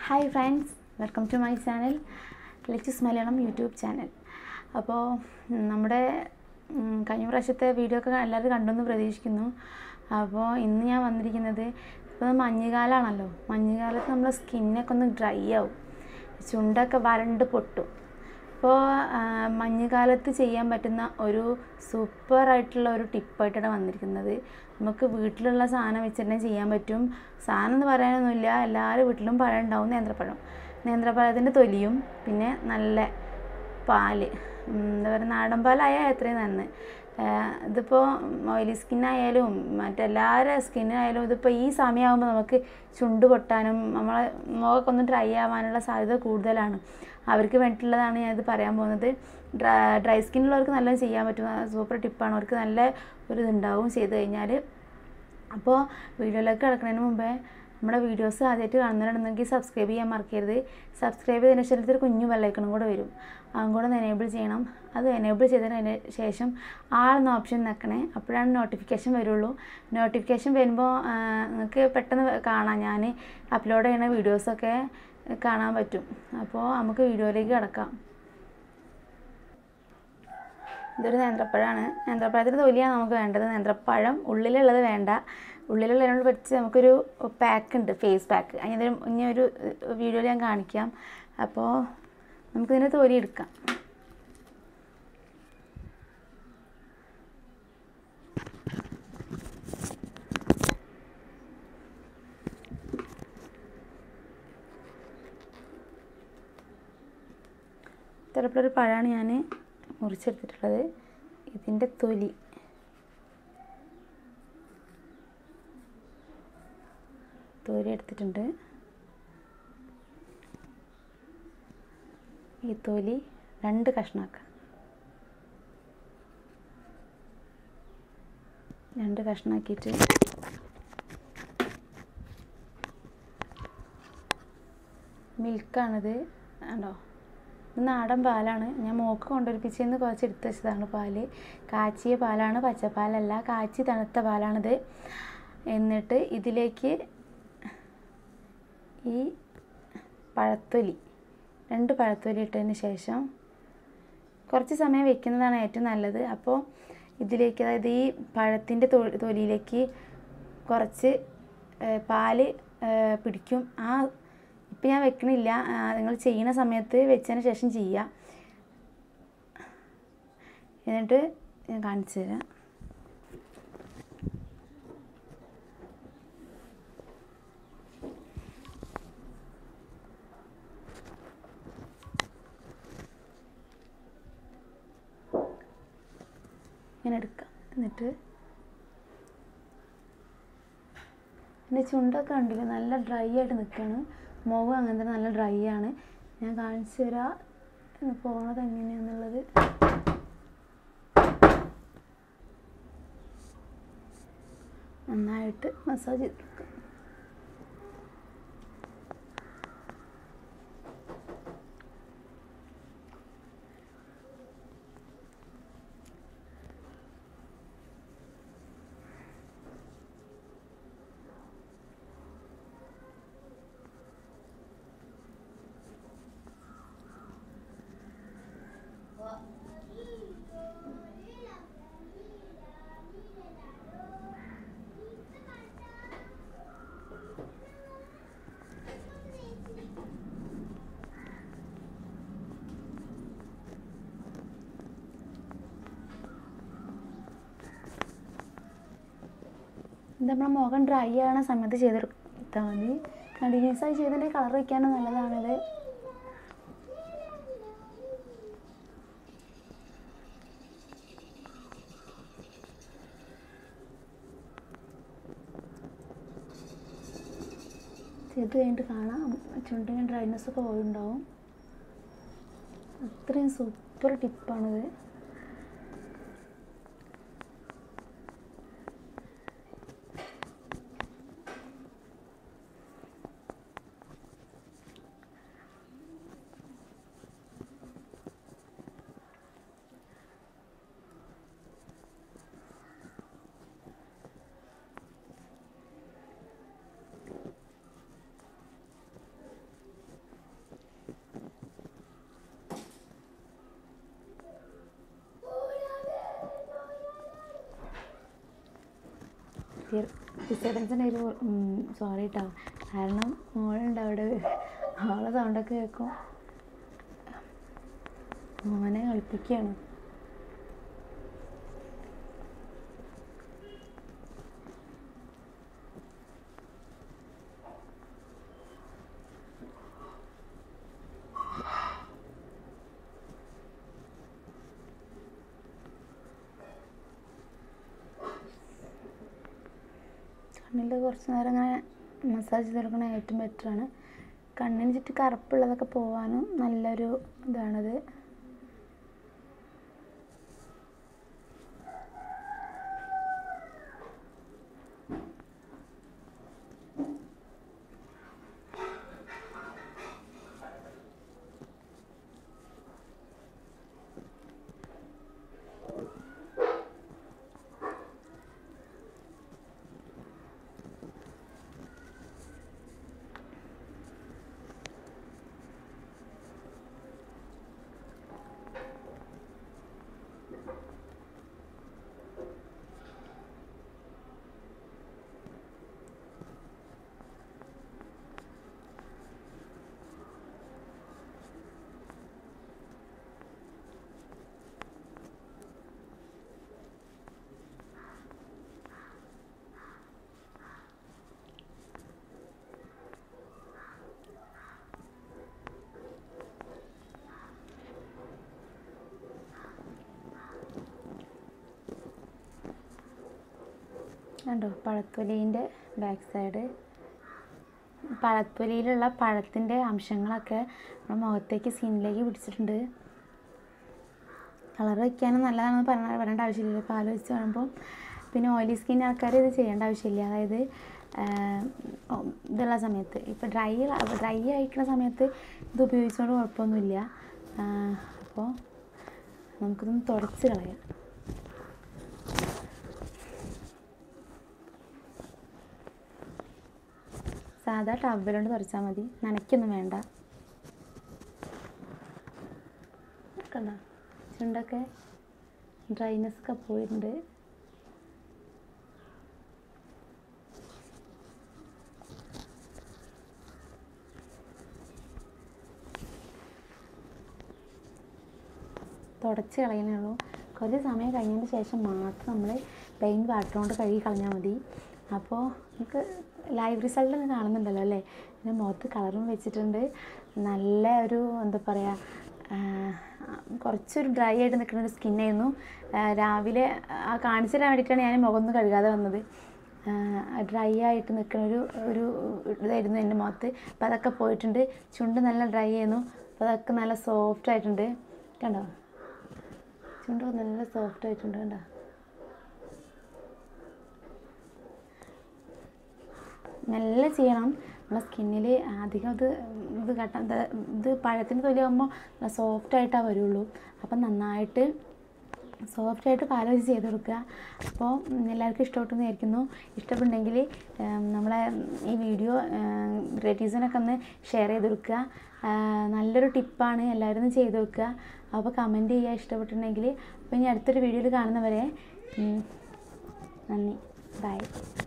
hi friends welcome to my channel Lechus Malayalam YouTube channel അപ്പോൾ നമ്മുടെ ഉം, കഴിഞ്ഞ പ്രാവശ്യത്തെ വീഡിയോ ഒക്കെ എല്ലാവരും കണ്ടെന്ന് പ്രതീക്ഷിക്കുന്നു അപ്പോൾ ഇന്ന് ഞാൻ വന്നിരിക്കുന്നത് ഇപ്പോൾ മഞ്ഞുകാലമാണല്ലോ മഞ്ഞുകാലത്ത് നമ്മുടെ സ്കിന്നൊക്കെ ഒന്ന് ഡ്രൈ ആവും ചുണ്ടൊക്കെ വരണ്ട് പൊട്ടും അപ്പോൾ മഞ്ഞുകാലത്ത് ചെയ്യാൻ പറ്റുന്ന ഒരു സൂപ്പർ ആയിട്ടുള്ള ഒരു ടിപ്പായിട്ടാണ് വന്നിരിക്കുന്നത് നമുക്ക് വീട്ടിലുള്ള സാധനം വെച്ചിട്ട് തന്നെ ചെയ്യാൻ പറ്റും സാധനം എന്ന് പറയാനൊന്നുമില്ല എല്ലാവരും വീട്ടിലും പഴം ഉണ്ടാവും നേന്ത്രപ്പഴം നേന്ത്രപ്പഴത്തിൻ്റെ തൊലിയും പിന്നെ നല്ല പാല് ഉം, എന്താ പറയുക നാടൻ പാലായാൽ എത്രയും നന്ന് ഇതിപ്പോൾ ഓയിലി സ്കിന്നായാലും മറ്റെല്ലാവരുടെ സ്കിന്നായാലും ഇതിപ്പോൾ ഈ സമയമാകുമ്പോൾ നമുക്ക് ചുണ്ട് പൊട്ടാനും നമ്മളെ മുഖമൊക്കെ ഒന്ന് ഡ്രൈ ആവാനുള്ള സാധ്യത കൂടുതലാണ് അവർക്ക് വേണ്ടിയിട്ടുള്ളതാണ് ഞാനിത് പറയാൻ പോകുന്നത് ഡ്രൈ ഡ്രൈ സ്കിന്നുള്ളവർക്ക് നല്ലത് ചെയ്യാൻ പറ്റുന്ന സൂപ്പർ ടിപ്പാണ് അവർക്ക് നല്ല ഒരു ഇതുണ്ടാവും ചെയ്ത് കഴിഞ്ഞാൽ അപ്പോൾ വീഡിയോയിലേക്ക് കിടക്കുന്നതിന് മുമ്പേ നമ്മുടെ വീഡിയോസ് ആദ്യമായിട്ട് കാണുന്നവരുണ്ടെങ്കിൽ സബ്സ്ക്രൈബ് ചെയ്യാൻ മറക്കരുത് സബ്സ്ക്രൈബ് ചെയ്തതിന് ശേഷം ഒരു കുഞ്ഞു ബെല്ലൈക്കണും കൂടെ വരും അതും കൂടെ ഒന്ന് എനേബിൾ ചെയ്യണം അത് എനേബിൾ ചെയ്തതിന് ശേഷം ആളെന്ന ഓപ്ഷൻ നിൽക്കണേ അപ്പോഴാണ് നോട്ടിഫിക്കേഷൻ വരുള്ളൂ നോട്ടിഫിക്കേഷൻ വരുമ്പോൾ നിങ്ങൾക്ക് പെട്ടെന്ന് കാണാം ഞാൻ അപ്ലോഡ് ചെയ്യുന്ന വീഡിയോസൊക്കെ കാണാൻ പറ്റും അപ്പോൾ നമുക്ക് വീഡിയോയിലേക്ക് കിടക്കാം ഇതൊരു നേന്ത്രപ്പഴമാണ് നേന്ത്രപ്പഴത്തിൻ്റെ തൊലിയാണ് നമുക്ക് വേണ്ടത് നേന്ത്രപ്പഴം ഉള്ളിലുള്ളത് വേണ്ട ഉള്ളിലുള്ളതിനോട് വെച്ച് നമുക്കൊരു പാക്ക് ഉണ്ട് ഫേസ് പാക്ക് അതിന് ഇനി ഒരു വീഡിയോയിൽ ഞാൻ കാണിക്കാം അപ്പോൾ നമുക്കിതിൻ്റെ തൊലി എടുക്കാം ഇത്തരത്തിലൊരു പഴമാണ് ഞാൻ മുറിച്ചെടുത്തിട്ടുള്ളത് ഇതിൻ്റെ തൊലി തൊലി എടുത്തിട്ടുണ്ട് ഈ തൊലി രണ്ട് കഷ്ണമാക്കാം രണ്ട് കഷ്ണാക്കിയിട്ട് മിൽക്കാണിത് കണ്ടോ ഇത് നാടൻ പാലാണ് ഞാൻ മോക്ക് കൊണ്ടൊരുപ്പിച്ചെന്ന് കുറച്ച് എടുത്ത് വെച്ചതാണ് പാല് കാച്ചിയ പാലാണ് പച്ചപ്പാലല്ല കാച്ചി തണുത്ത പാലാണിത് എന്നിട്ട് ഇതിലേക്ക് ഈ പഴത്തൊലി രണ്ട് പഴത്തൊലി ഇട്ടതിന് ശേഷം കുറച്ച് സമയം വെക്കുന്നതാണ് ഏറ്റവും നല്ലത് അപ്പോൾ ഇതിലേക്ക് അതായത് ഈ പഴത്തിൻ്റെ തൊലിയിലേക്ക് കുറച്ച് ഏഹ്, പാല് ഏഹ്, പിടിക്കും ആ ഇപ്പം ഞാൻ വെക്കണില്ല ആ, നിങ്ങൾ ചെയ്യുന്ന സമയത്ത് വെച്ചതിന് ശേഷം ചെയ്യുക എന്നിട്ട് ഞാൻ കാണിച്ചു തരാം ഇങ്ങനെ എടുക്കാം എന്നിട്ട് എൻ്റെ ചുണ്ടൊക്കെ കണ്ടില്ല നല്ല ഡ്രൈ ആയിട്ട് നിൽക്കുകയാണ് മുഖം അങ്ങനെ തന്നെ നല്ല ഡ്രൈ ആണ് ഞാൻ കാണിച്ചു തരാം ഇത് പോണത് എങ്ങനെയാണെന്നുള്ളത് നന്നായിട്ട് മസാജ് ചെയ്തെടുക്കാം ഇത് നമ്മുടെ മുഖം ഡ്രൈ ആവുന്ന സമയത്ത് ചെയ്തെടുത്താൽ മതി കണ്ടിന്യൂസ് ആയി ചെയ്തിട്ട് കളർ വയ്ക്കാനും നല്ലതാണിത് ചെയ്ത് കഴിഞ്ഞിട്ട് കാണാം ചുണ്ടിന് ഡ്രൈനെസ് ഒക്കെ പോയിട്ടുണ്ടാവും അത്രയും സൂപ്പർ ടിപ്പാണിത് ഡിസ്റ്റർബൻസിൻ്റെ ഒരു സോറി കേട്ടോ കാരണം മോളുണ്ട് അവിടെ മോളെ സൗണ്ടൊക്കെ കേൾക്കും മോനെ കളിപ്പിക്കുകയാണ് കണ്ണിൽ കുറച്ച് നേരം ഇങ്ങനെ മസാജ് ചെയ്ത് കൊടുക്കണ ഏറ്റവും ബെറ്ററാണ് കണ്ണിന് ചുറ്റും കറുപ്പുള്ളതൊക്കെ പോവാനും നല്ലൊരു ഇതാണത് കണ്ടോ പഴത്തൊലീൻ്റെ ബാക്ക് സൈഡ് പഴത്തൊലിയിലുള്ള പഴത്തിൻ്റെ അംശങ്ങളൊക്കെ നമ്മുടെ മുഖത്തേക്ക് സ്കിന്നിലേക്ക് പിടിച്ചിട്ടുണ്ട് കളർ വയ്ക്കാനും നല്ലതാണെന്ന് പറഞ്ഞ പറയേണ്ട ആവശ്യമില്ല പാൽ വെച്ച് കാണുമ്പോൾ പിന്നെ ഓയിലി സ്കിൻ ആൾക്കാർ ഇത് ചെയ്യേണ്ട ആവശ്യമില്ല അതായത് ആഹ്, ഉം, ഇതുള്ള സമയത്ത് ഇപ്പോൾ ഡ്രൈ ഡ്രൈ ആയിരിക്കുന്ന സമയത്ത് ഇത് ഉപയോഗിച്ചുകൊണ്ട് കുഴപ്പമൊന്നുമില്ല ആഹ്, അപ്പോൾ നമുക്കിതൊന്ന് തുടച്ച് കളയാം സാധാ ടവലുകൊണ്ട് തുടച്ചാൽ മതി നനയ്ക്കൊന്നും വേണ്ട കണ്ടോ ചുണ്ടൊക്കെ ഡ്രൈനെസ് ഒക്കെ പോയിട്ടുണ്ട് തുടച്ച് കളയുന്നേ ഉള്ളൂ കുറച്ച് സമയം കഴിഞ്ഞതിന് ശേഷം മാത്രം നമ്മൾ പ്ലെയിൻ വാട്ടർ കൊണ്ട് കഴുകി കളഞ്ഞാൽ മതി അപ്പോൾ നമുക്ക് ലൈവ് റിസൾട്ട് ഒക്കെ കാണുന്നുണ്ടല്ലോ അല്ലേ പിന്നെ മുഖത്ത് കളറും വെച്ചിട്ടുണ്ട് നല്ല ഒരു എന്താ പറയുക കുറച്ചൊരു ഡ്രൈ ആയിട്ട് നിൽക്കുന്ന ഒരു സ്കിന്നായിരുന്നു രാവിലെ ആ കാണിച്ചു തരാൻ വേണ്ടിയിട്ടാണ് ഞാൻ മുഖം ഒന്ന് കഴുകാതെ വന്നത് ഡ്രൈ ആയിട്ട് നിൽക്കുന്ന ഒരു ഒരു ഇതായിരുന്നു എൻ്റെ മുഖത്ത് അപ്പോൾ അതൊക്കെ പോയിട്ടുണ്ട് ചുണ്ട് നല്ല ഡ്രൈ ആയിരുന്നു അപ്പോൾ അതൊക്കെ നല്ല സോഫ്റ്റ് ആയിട്ടുണ്ട് കണ്ടോ ചുണ്ട് നല്ല സോഫ്റ്റ് ആയിട്ടുണ്ട് കണ്ടോ നല്ല ചെയ്യണം നമ്മളെ സ്കിന്നിൽ അധികം ഇത് ഇത് കട്ട ഇത് ഇത് പഴത്തിൻ്റെ തൊലിയാകുമ്പോൾ നല്ല സോഫ്റ്റ് ആയിട്ടാണ് വരുള്ളൂ അപ്പം നന്നായിട്ട് സോഫ്റ്റ് ആയിട്ട് പാൽ വെച്ച് ചെയ്ത് കൊടുക്കുക അപ്പോൾ എല്ലാവർക്കും ഇഷ്ടപ്പെട്ടെന്ന് വിചാരിക്കുന്നു ഇഷ്ടപ്പെട്ടുണ്ടെങ്കിൽ നമ്മളെ ഈ വീഡിയോ റിലേറ്റീവ്സിനൊക്കെ ഒന്ന് ഷെയർ ചെയ്ത് കൊടുക്കുക ആ, നല്ലൊരു ടിപ്പാണ് എല്ലാവരും ഒന്ന് ചെയ്ത് നോക്കുക അപ്പോൾ കമൻറ്റ് ചെയ്യുക ഇഷ്ടപ്പെട്ടിട്ടുണ്ടെങ്കിൽ അപ്പോൾ ഇനി അടുത്തൊരു വീഡിയോയിൽ കാണുന്നവരെ ഉം, നന്ദി ബൈ